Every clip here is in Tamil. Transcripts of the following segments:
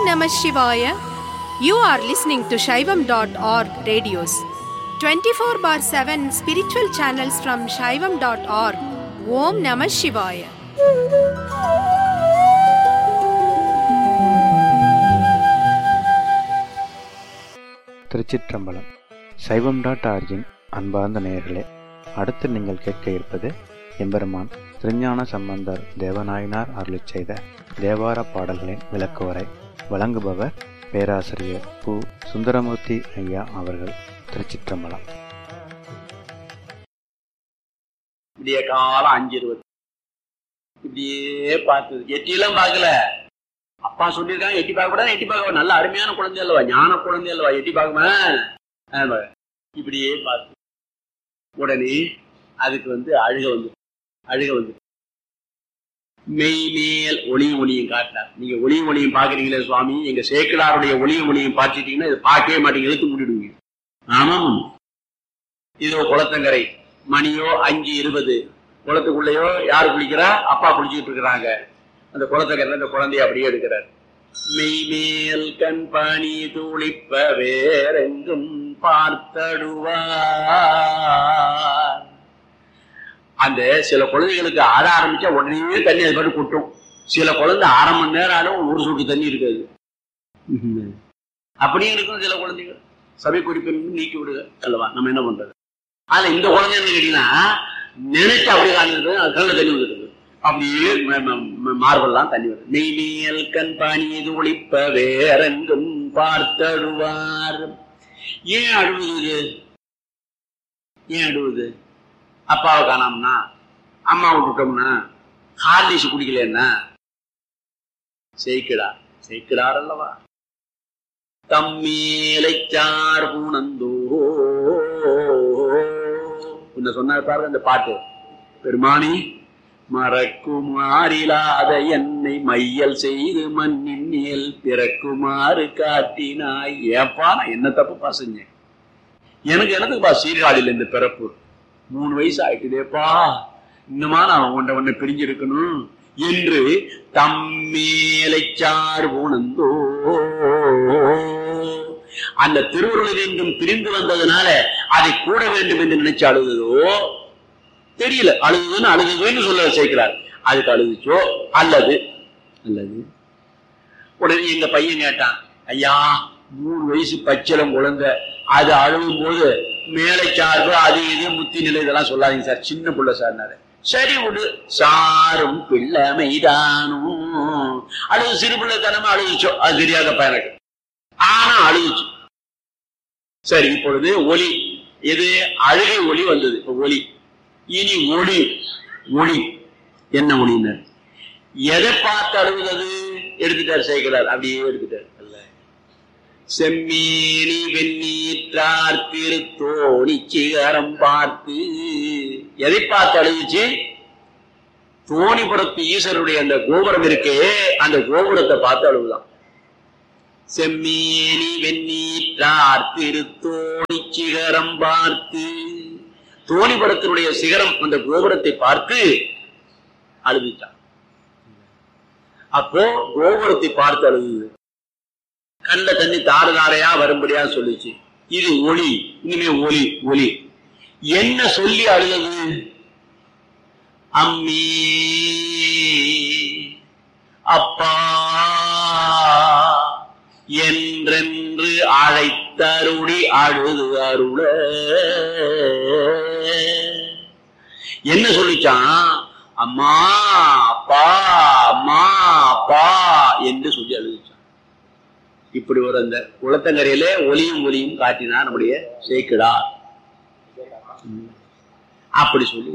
Namah Shivaya. You are listening to Shaivam.org radios. 24 bar 7 spiritual channels from Shaivam.org. Om Namah Shivaya. திருச்சிற்றம்பலம் சைவம் டாட் ஆர்ஜின் அன்பார்ந்த நேயர்களே அடுத்து நீங்கள் கேட்க இருப்பது எம்பெருமான் திருஞான சம்பந்தர் தேவநாயனார் அருளிச் செய்த தேவார பாடல்களின் விளக்குவரை வழங்குபவர் பேராசிரியர் பு சுந்தரமூர்த்தி ஐயா அவர்கள் திருச்சிற்றம்பலம் விடிய காலம் அஞ்சு இருபது இப்படியே பார்த்தது எட்டியெல்லாம் பார்க்கல அப்பா சொல்லியிருக்காங்க எட்டி பார்க்க கூடாது எட்டி பார்க்க நல்ல அருமையான குழந்தை அல்லவா ஞான குழந்தை அல்லவா எட்டி பார்க்குமா ஆமா. இப்படியே பார்த்து உடனே அதுக்கு வந்து அழுக வந்து அழுக வந்து மெய்மேல் ஒளியும் ஒளியும் காட்டினார் நீங்க ஒளியும் ஒளியும் பாக்குறீங்களே சுவாமி எங்க சேக்கிலாருடைய ஒளியும் ஒளியும் பார்த்துட்டீங்கன்னா இதை பார்க்கவே மாட்டீங்க இழுத்து மூடிடுவீங்க ஆமாம் இதோ குளத்தங்கரை மணியோ அஞ்சு இருபது குளத்துக்குள்ளேயோ யார் குளிக்கிறா அப்பா குளிச்சுட்டு இருக்கிறாங்க அந்த குளத்தங்கரையில அந்த குழந்தைய அப்படியே எடுக்கிறார் மெய்மேல் கண் பணி துளிப்ப வேறெங்கும் பார்த்தடுவார் அந்த சில குழந்தைகளுக்கு ஆட ஆரம்பிச்சா உடனே தண்ணி அது பாட்டு கொட்டும் சில குழந்தை அரை மணி நேரம் ஆனாலும் ஒரு சொட்டு தண்ணி இருக்காது அப்படியும் இருக்கும் சில குழந்தைகள் சபை குறிப்பை நீக்கி விடுக அல்லவா நம்ம என்ன பண்றது ஆனா இந்த குழந்தை என்ன கேட்டீங்கன்னா நினைச்சு அப்படியே காண்றது அது கண்ணில் தண்ணி வந்துருக்கு அப்படியே மார்பெல்லாம் தண்ணி வருது நெய்மியல் கண் பணி இது ஒளிப்ப வேறெங்கும் பார்த்தடுவார் ஏன் அழுவுது இது? ஏன் அழுவுது அப்பாவை காணாமனா அம்மா விட்டுட்டோம்னா ஹார்லிஸ் குடிக்கலன்னா செய்கிறார் செய்கிறார் அல்லவா தம்மேலை சார் பூனந்தோ உன்னை சொன்னார் பாருங்க அந்த பாட்டு பெருமானி மறக்குமாறிலாத என்னை மையல் செய்து மண்ணின் மேல் பிறக்குமாறு காட்டினாய் ஏப்பா நான் என்ன தப்புப்பா செஞ்சேன் எனக்கு எனக்குப்பா சீர்காழியில் இந்த பிறப்பு மூணு வயசு ஆயிட்டுதேப்பா இன்னுமா நான் உன்னை உன்னை பிரிஞ்சிருக்கணும் என்று தம்மேலை சார் உணர்ந்தோ அந்த திருவுருள் என்றும் பிரிந்து வந்ததுனால அதை கூட வேண்டும் என்று நினைச்சு அழுததோ தெரியல அழுதுன்னு அழுதுன்னு சொல்ல சேர்க்கிறார் அதுக்கு அழுதுச்சோ அல்லது அல்லது உடனே எங்க பையன் கேட்டான் ஐயா மூணு வயசு பச்சிலம் குழந்தை அது அழுகும் போது மேலை சார்பு அது இது முத்தி நிலை இதெல்லாம் சொல்லாதீங்க சார் சின்ன புள்ள சார்னாரு சரி விடு சாரும் பிள்ளைமைதானும் அழுது சிறு பிள்ளைத்தனமா அழுதுச்சோ அது தெரியாதப்பா எனக்கு ஆனா அழுதுச்சு சரி இப்பொழுது ஒலி இது அழுகை ஒலி வந்தது இப்ப ஒலி இனி ஒளி ஒளி என்ன ஒளினர் எதை பார்த்து அழுகுறது எடுத்துட்டார் சேர்க்கிறார் அப்படியே எடுத்துட்டார் அல்ல செம்மீனி வெண்ணீற்றார் திருத்தோணி சிகரம் பார்த்து எதை பார்த்து அழுகுச்சு தோணிபுரத்து ஈஸ்வருடைய அந்த கோபுரம் இருக்கே அந்த கோபுரத்தை பார்த்து அழுகுதான் செம்மீனி வெண்ணீற்றார் திருத்தோணி சிகரம் பார்த்து தோணிபுரத்தினுடைய சிகரம் அந்த கோபுரத்தை பார்த்து அழுதுச்சான் அப்போ கோபுரத்தை பார்த்து அழுது கண்ட தண்ணி தாறு தாரையா வரும்படியா சொல்லுச்சு இது ஒளி இனிமே ஒலி ஒலி என்ன சொல்லி அழுதது அம்மி அப்பா என்றென்று அழைத்தருளி அழுது அருள என்ன சொல்லிச்சான் அம்மா அப்பா அம்மா அப்பா என்று சொல்லி அழுதுச்சான் இப்படி ஒரு அந்த குளத்தங்கரையில ஒலியும் ஒலியும் காட்டினா நம்முடைய சேக்கிடா அப்படி சொல்லி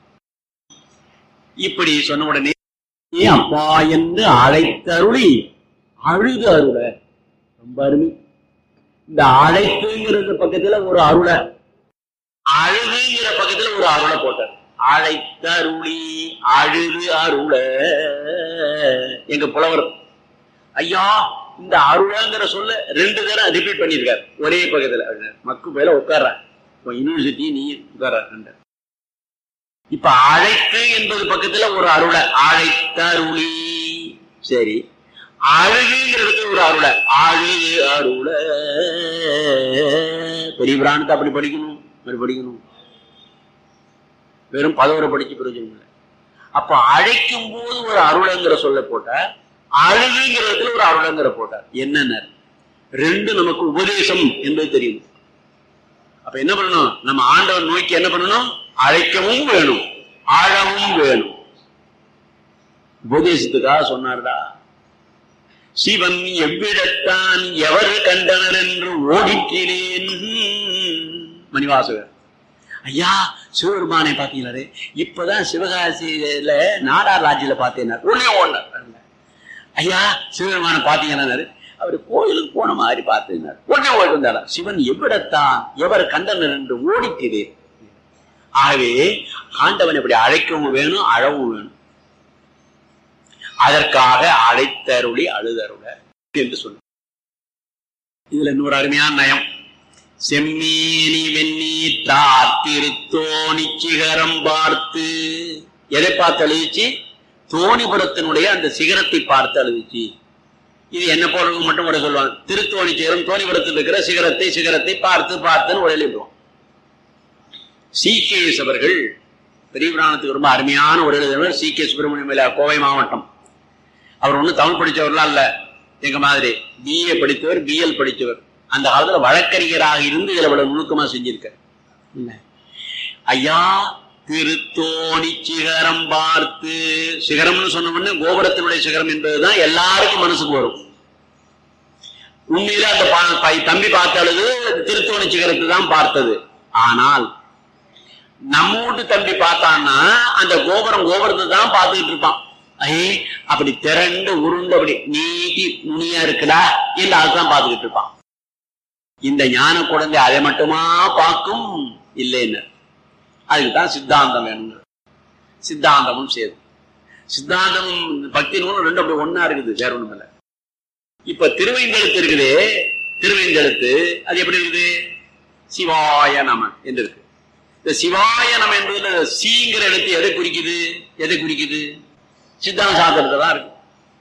இப்படி சொன்ன உடனே அப்பா என்று அழைத்தருளி அழுது அருள ரொம்ப அருமை இந்த அழைப்புங்கிறது பக்கத்துல ஒரு அருள அழுகுங்கிற பக்கத்துல ஒரு அருளை போட்டார் அழைத்தருளி அழுது அருள எங்க புலவர் ஐயா இந்த அருளங்கிற சொல்ல ரெண்டு தடவை ரிப்பீட் பண்ணியிருக்காரு ஒரே பக்கத்துல மக்கு மேல உட்கார்றான் யூனிவர்சிட்டி நீ உட்கார்ற இப்ப அழைத்து என்பது பக்கத்துல ஒரு அருளை அழைத்தருளி சரி அழுகுங்கிறதுக்கு ஒரு அருளை அழுகு அருள பெரிய பிராணத்தை அப்படி படிக்கணும் அப்படி படிக்கணும் வெறும் பதவரை படிச்சு பிரயோஜனம் இல்லை அப்ப அழைக்கும் போது ஒரு அருளங்கிற சொல்ல போட்ட அழுகுங்கிறதுல ஒரு அருளங்கிற போட்டார் என்னென்ன ரெண்டு நமக்கு உபதேசம் என்பது தெரியும் அப்ப என்ன பண்ணணும் நம்ம ஆண்டவன் நோக்கி என்ன பண்ணணும் அழைக்கவும் வேணும் ஆழவும் வேணும் உபதேசத்துக்காக சொன்னார்டா சிவன் எவ்விடத்தான் எவர் கண்டனர் என்று ஓடிக்கிறேன் மணிவாசகர் ஐயா சிவபெருமானை பாத்தீங்களே இப்பதான் சிவகாசியில நாடார் ராஜ்யில பார்த்தேன் உடனே ஓடினார் ஐயா சிவபெருமானை பாத்தீங்கன்னாரு அவர் கோயிலுக்கு போன மாதிரி பார்த்தேன் உடனே ஓடி வந்தாரா சிவன் எவ்விடத்தான் எவர் கண்டனர் என்று ஓடிக்கிறேன் ஆகவே ஆண்டவன் இப்படி அழைக்கவும் வேணும் அழவும் வேணும் அதற்காக அழைத்தருளி அழுதருள என்று சொன்ன இதுல இன்னொரு அருமையான நயம் செம்மீனி வெந்நீர் திருத்தோணி சிகரம் பார்த்து எதை பார்த்து அழுதிச்சு தோணிபுரத்தினுடைய அந்த சிகரத்தை பார்த்து அழுதிச்சு இது என்ன போடுறது மட்டும் கூட சொல்லுவாங்க திருத்தோணி சிகரம் தோணிபுரத்தில் இருக்கிற சிகரத்தை சிகரத்தை பார்த்து பார்த்துன்னு ஒரு எழுதுவோம் சி கே எஸ் அவர்கள் பெரிய புராணத்துக்கு ரொம்ப அருமையான ஒரு எழுதுவர் சி கே சுப்பிரமணியம் கோவை மாவட்டம் அவர் ஒன்றும் தமிழ் படித்தவர்லாம் இல்ல எங்க மாதிரி பிஏ படித்தவர் பிஎல் படித்தவர் அந்த காலத்துல வழக்கறிஞராக இருந்து இதுல இவ்வளவு நுணுக்கமா செஞ்சிருக்கார் இல்ல ஐயா திருத்தோணி சிகரம் பார்த்து சிகரம்னு சொன்ன உடனே கோபுரத்தினுடைய சிகரம் என்பதுதான் எல்லாருக்கும் மனசுக்கு வரும் உண்மையில அந்த பா- பை- தம்பி பார்த்த அழுது திருத்தோணி சிகரத்தை தான் பார்த்தது ஆனால் நம்ம வீட்டு தம்பி பார்த்தான்னா அந்த கோபுரம் கோபுரத்தை தான் பார்த்துக்கிட்டு இருப்பான் ஐ அப்படி திரண்டு உருண்டு அப்படி நீட்டி நுனியா இருக்குடா என்று அதுதான் பார்த்துக்கிட்டு இருப்பான் இந்த ஞான குழந்தை அதை மட்டுமா பார்க்கும் இல்லைன்னு அதுக்கு தான் சித்தாந்தம் வேணும் சித்தாந்தமும் சேரும் சித்தாந்தமும் பக்தி நூலும் ரெண்டு அப்படி ஒண்ணா இருக்குது வேற ஒண்ணும் இல்லை இப்ப திருவைந்தெழுத்து இருக்குது திருவைந்தெழுத்து அது எப்படி இருக்குது சிவாய நம என்று இருக்கு இந்த சிவாய நம என்பதுல சீங்கிற எழுத்து எதை குறிக்குது எதை குறிக்குது சித்தாந்த சாஸ்திரத்தை தான் இருக்கு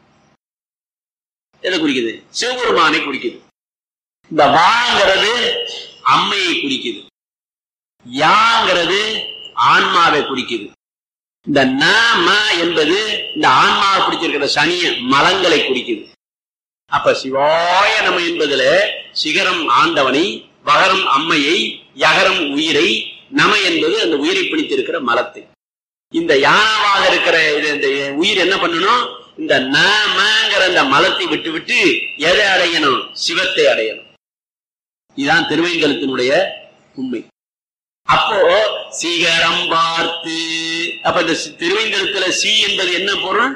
எதை குறிக்குது சிவபெருமானை குறிக்குது இந்த வாங்கிறது அம்மையை குறிக்குது யாங்கிறது ஆன்மாவை குறிக்குது இந்த ந ம என்பது இந்த ஆன்மாவை பிடிச்சிருக்கிற சனிய மலங்களை குறிக்குது அப்ப சிவாய நம என்பதுல சிகரம் ஆண்டவனை வகரம் அம்மையை யகரம் உயிரை நம என்பது அந்த உயிரை பிடித்திருக்கிற மலத்தை இந்த யானவாக இருக்கிற இது இந்த உயிர் என்ன பண்ணணும் இந்த நமங்கிற அந்த மலத்தை விட்டு விட்டு எதை அடையணும் சிவத்தை அடையணும் இதுதான் திருவேங்கலத்தினுடைய உண்மை அப்போ சிகரம் பார்த்து அப்ப இந்த சி- திருவேங்கலத்துல சி என்பது என்ன பொருள்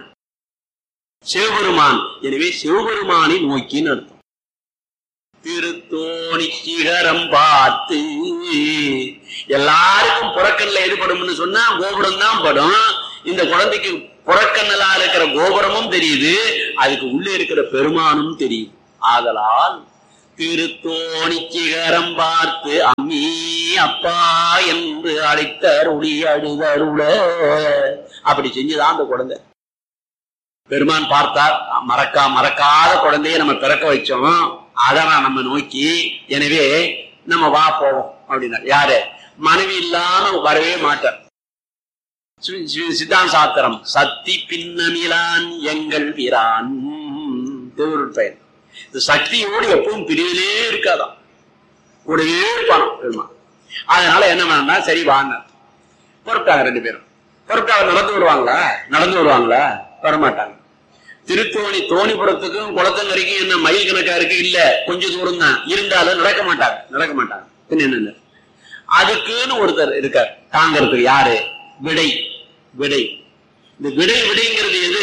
சிவபெருமான் எனவே சிவபெருமானை நோக்கின்னு அர்த்தம் திருத்தோணி சிகரம் பார்த்து எல்லாருக்கும் புறக்கண்ணில் எது படும்னு சொன்னா கோபுரம் தான் படும் இந்த குழந்தைக்கு புறக்கண்ணலா இருக்கிற கோபுரமும் தெரியுது அதுக்கு உள்ளே இருக்கிற பெருமானும் தெரியும் ஆதலால் திருத்தோணி சிகரம் பார்த்து அம்மி அப்பா என்று அழைத்த அருளி அழுதருள அப்படி செஞ்சுதான் அந்த குழந்தை பெருமான் பார்த்தார் மறக்கா மறக்காத குழந்தைய நம்ம பிறக்க வச்சோம் அதான் நம்ம நோக்கி எனவே நம்ம வா போவோம் அப்படின்னா யாரு மனைவி இல்லாம வரவே மாட்டார் சி- சி- சித்தாந்த சாத்திரம் சக்தி பின்னமிலான் எங்கள் வீரான் திருவருட் பெயர் இந்த சக்தியோடு எப்பவும் பிரிவிலே இருக்காதாம் கூடவே இருப்பானோ பெருமான் அதனால என்ன பண்ணா சரி வாங்க புறப்பட்டாங்க ரெண்டு பேரும் புறப்பட்டாங்க நடந்து வருவாங்களா நடந்து வருவாங்களா வரமாட்டாங்க திருத்தோணி தோணிபுரத்துக்கும் குளத்தங்கரைக்கும் என்ன மைல் கணக்கா இருக்கு இல்ல கொஞ்சம் தூரம் தான் இருந்தாலும் நடக்க மாட்டாங்க நடக்க மாட்டாங்க பின்ன என்ன அதுக்குன்னு ஒருத்தர் இருக்கார் தாங்கிறதுக்கு யாரு விடை விடை இந்த விடை விடைங்கிறது எது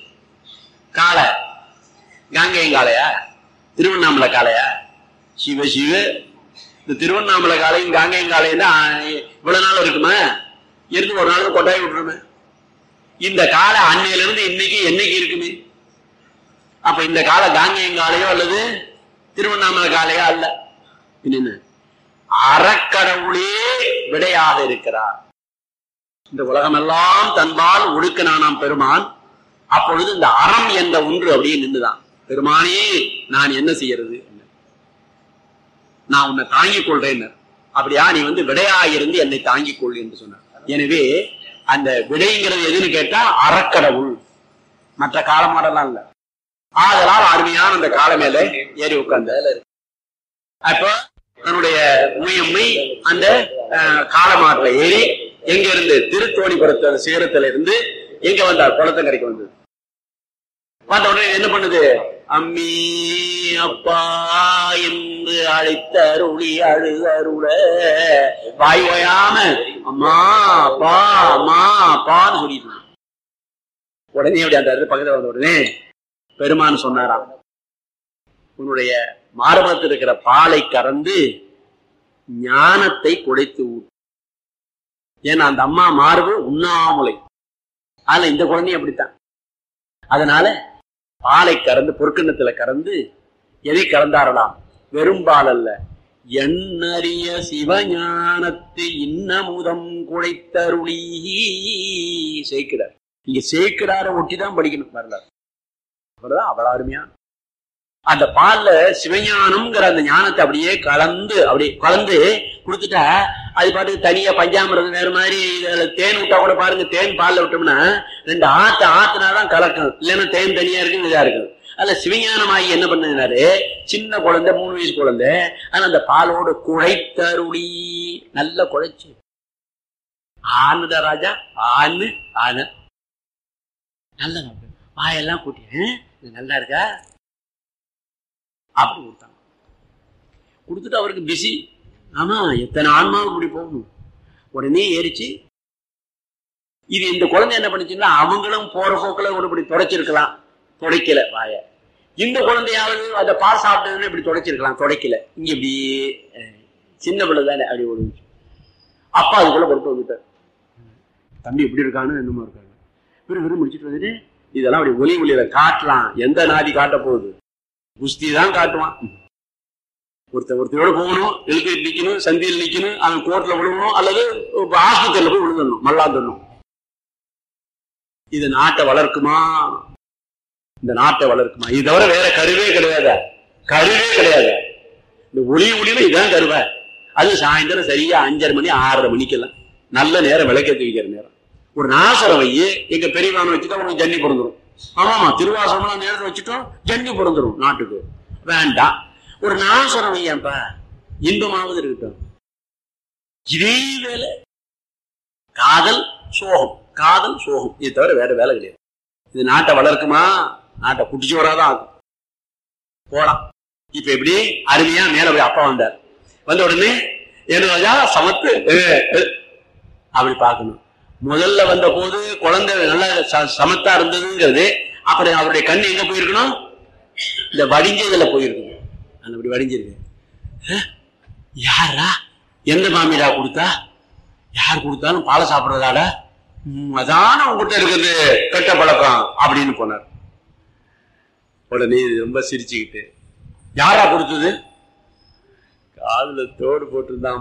காளை காங்கேயம் காளையா திருவண்ணாமலை காளையா சிவ சிவ இந்த திருவண்ணாமலை காளையும் காங்கேயம் காளையும் தான் இவ்வளவு நாள் இருக்குமா இருந்து ஒரு நாள் கொட்டாய் விட்டுருமே இந்த காலை அன்னையில இருந்து இன்னைக்கு என்னைக்கு இருக்குமே அப்ப இந்த காலை காங்கேயம் காளையோ அல்லது திருவண்ணாமலை காளையோ அல்ல பின்ன என்ன அறக்கடவுளே விடையாக இருக்கிறார் இந்த உலகமெல்லாம் தன்பால் ஒடுக்கினானாம் பெருமான் அப்பொழுது இந்த அறம் என்ற ஒன்று அப்படியே நின்றுதான் பெருமானே நான் என்ன செய்யறது நான் உன்னை தாங்கிக் கொள்றேன் அப்படியா நீ வந்து விடையாயிருந்து என்னை தாங்கிக் கொள் என்று சொன்னார் எனவே அந்த விடைங்கிறது எதுன்னு கேட்டா அறக்கடவுள் மற்ற காலமாடெல்லாம் இல்ல ஆதலால் அருமையான அந்த கால மேல ஏறி உட்கார்ந்த அப்போ தன்னுடைய முயம்மை அந்த அஹ், காலமாட்டில் ஏறி எங்க இருந்து திருத்தோணிபுரத்து அந்த சிகரத்துல இருந்து எங்க வந்தார் குளத்தங்கரைக்கு வந்தது வந்த உடனே என்ன பண்ணுது அம்மி அப்பா என்று அழைத்த அருளி அழுதருள வாய் ஓயாம அம்மா அப்பா அம்மா அப்பான்னு சொல்லிட்டு இருந்தான். உடனே அப்படி அந்த இடத்துல பக்கத்துல வந்த உடனே பெருமான் சொன்னாராம் உன்னுடைய மார்பகத்தில் இருக்கிற பாலை கறந்து ஞானத்தை குடைத்து ஊட்டு ஏன்னா அந்த அம்மா மார்பு உண்ணாமுலை அதுல இந்த குழந்தையும் அப்படித்தான் அதனால பாலை கறந்து பொற்கிண்ணத்துல கறந்து எதை கறந்தாரலாம் வெறும் பால் அல்ல எண்ணறிய சிவஞானத்து இன்னமுதம் குழைத்தருளி சேர்க்கிறார் இங்க சேர்க்கிறார ஒட்டிதான் படிக்கணும் வரலாறு அவர்தான் அவ்வளவு அருமையா அந்த பால்ல சிவஞானம்ங்கிற அந்த ஞானத்தை அப்படியே கலந்து அப்படியே கலந்து கொடுத்துட்டா அது பாட்டுக்கு தனியா பஞ்சாமிரதம் வேற மாதிரி இதுல தேன் விட்டா கூட பாருங்க தேன் பால்ல விட்டோம்னா ரெண்டு ஆத்து ஆத்துனாதான் கலக்கும் இல்லைன்னா தேன் தனியா இருக்கு இதா இருக்கு அதுல சிவஞானமாகி என்ன பண்ணாரு சின்ன குழந்தை மூணு வயசு குழந்தை ஆனா அந்த பாலோட குழைத்தருளி நல்லா குழைச்சு ஆனுடா ராஜா ஆணு ஆனு நல்ல வாயெல்லாம் கூட்டி "ஆ, இது நல்லா இருக்கா அப்படி கொடுத்தாங்க கொடுத்துட்டு அவருக்கு பிஸி ஆமா எத்தனை ஆன்மாவும் இப்படி போகணும் உடனே ஏறிச்சு இது இந்த குழந்தை என்ன பண்ணுச்சுன்னா அவங்களும் போற போக்குல ஒரு இப்படி தொடச்சிருக்கலாம் துடைக்கல வாய இந்த குழந்தையாவது அந்த பால் சாப்பிட்டதுன்னு இப்படி தொடச்சிருக்கலாம் துடைக்கல இங்க இப்படி அஹ், சின்ன பிள்ளை தானே அப்படி ஓடுச்சு அப்பா அதுக்குள்ள கொண்டு வந்துட்டார் தம்பி எப்படி இருக்கான்னு என்னமோ இருக்காங்க விரு விரு முடிச்சிட்டு வந்துட்டு இதெல்லாம் அப்படி ஒலி ஒளியில காட்டலாம் எந்த நாதி காட்ட போகுது குஸ்தி தான் காட்டுவான் ஒருத்தர் ஒருத்தரோட போகணும் எழுத்து நிக்கணும் சந்தியில் நிக்கணும் அவன் கோர்ட்ல விழுகணும் அல்லது ஆஸ்பத்திரியில போய் விழுந்துடணும் மல்லாந்துடணும் இது நாட்டை வளர்க்குமா இந்த நாட்டை வளர்க்குமா இது தவிர வேற கருவே கிடையாது கருவே கிடையாது இந்த ஒளி ஒளியில இதான் கருவை அது சாயந்தரம் சரியா அஞ்சரை மணி ஆறரை மணிக்கெல்லாம் நல்ல நேரம் விளக்கேற்றி வைக்கிற நேரம் ஒரு நாசரம் வையி எங்க பெரியவான வச்சுட்டா உனக்கு ஜன்னி பிறந்துரும் ஆமாமா திருவாசகம்லாம் நேரத்தை வச்சுட்டோம் ஜன்னி பிறந்துரும் நாட்டுக்கு வேண்டாம் ஒரு நாசரம் வையப்பா இன்பமாவது இருக்கட்டும் இதே வேலை காதல் சோகம் காதல் சோகம் இது தவிர வேற வேலை கிடையாது இது நாட்டை வளர்க்குமா நாட்டை குட்டிச்சு வராதான் ஆகும் போலாம் இப்ப எப்படி அருமையா மேல போய் அப்பா வந்தார் வந்த உடனே என்ன ராஜா சமத்து அஹ், அஹ். அப்படி பார்க்கணும் முதல்ல வந்த போது குழந்தை நல்லா ச- சமத்தா இருந்ததுங்கிறது அப்புறம் அவருடைய கண் எங்க போயிருக்கணும் இந்த வடிஞ்சதுல போயிருக்கணும் அந்த அப்படி வடிஞ்சிருக்கு அஹ், யாரா எந்த மாமிடா கொடுத்தா யார் கொடுத்தாலும் பாலை சாப்பிடுறதாடா ம், அதான உங்ககிட்ட இருக்குது கெட்ட பழக்கம் அப்படின்னு போனார் உடனே இது ரொம்ப சிரிச்சுக்கிட்டு யாரா கொடுத்தது காதுல தோடு போட்டிருந்தான்